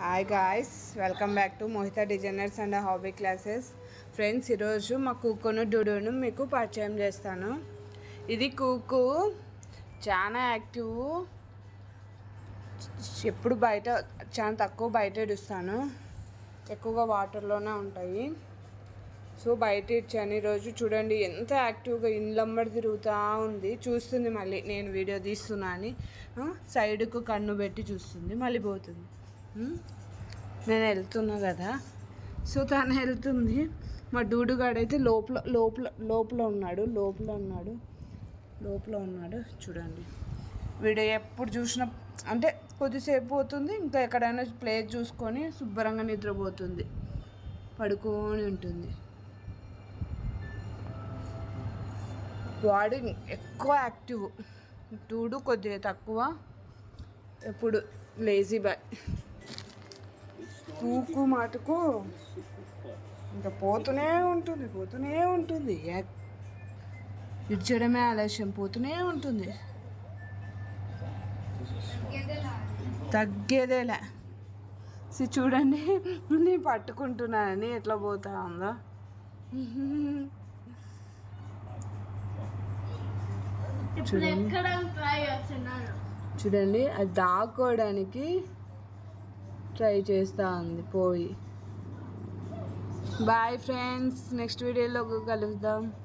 hi guys welcome back to Mohitha designers and hobby classes friends ఈరోజు మా కుక్కును డూడును మీకు పరిచయం చేస్తాను ఇది కుక్కు చాలా యాక్టివ్ ఎప్పుడు బయట చాలా తక్కువ బయట ఇడుస్తాను ఎక్కువగా వాటర్లోనే ఉంటాయి సో బయట ఇచ్చాను ఈరోజు చూడండి ఎంత యాక్టివ్గా ఇండ్లంబడి తిరుగుతూ ఉంది చూస్తుంది మళ్ళీ నేను వీడియో తీస్తున్నా అని ఆ, సైడ్కు కన్ను పెట్టి చూస్తుంది మళ్ళీ పోతుంది ఉమ్, నేను వెళ్తున్నా కదా సో తను వెళ్తుంది మా డూడుగాడైతే లోపల లోపల లోపల ఉన్నాడు లోపల ఉన్నాడు లోపల ఉన్నాడు చూడండి వీడియో ఎప్పుడు చూసినా అంటే కొద్దిసేపు పోతుంది ఇంకా ఎక్కడైనా ప్లేస్ చూసుకొని శుభ్రంగా నిద్రపోతుంది పడుకొని ఉంటుంది వాడు ఎక్కువ యాక్టివ్ టూడు కొద్దిగా తక్కువ ఎప్పుడు లేజీ బాయ్ తూకు మాటకు ఇంకా పోతూనే ఉంటుంది పోతూనే ఉంటుంది ఎక్- ఇడ్చడమే ఆలస్యం పోతూనే ఉంటుంది తగ్గేదేలే సి చూడండి నేను పట్టుకుంటున్నానని ఎట్లా పోతా ఉందో ఇప్పుడు ఎక్కడ ట్రై చేస్తున్నాను చూడండి అది దాక్కోవడానికి ట్రై చేస్తూ ఉంది పోయి బాయ్ ఫ్రెండ్స్ నెక్స్ట్ వీడియోలో కలుద్దాం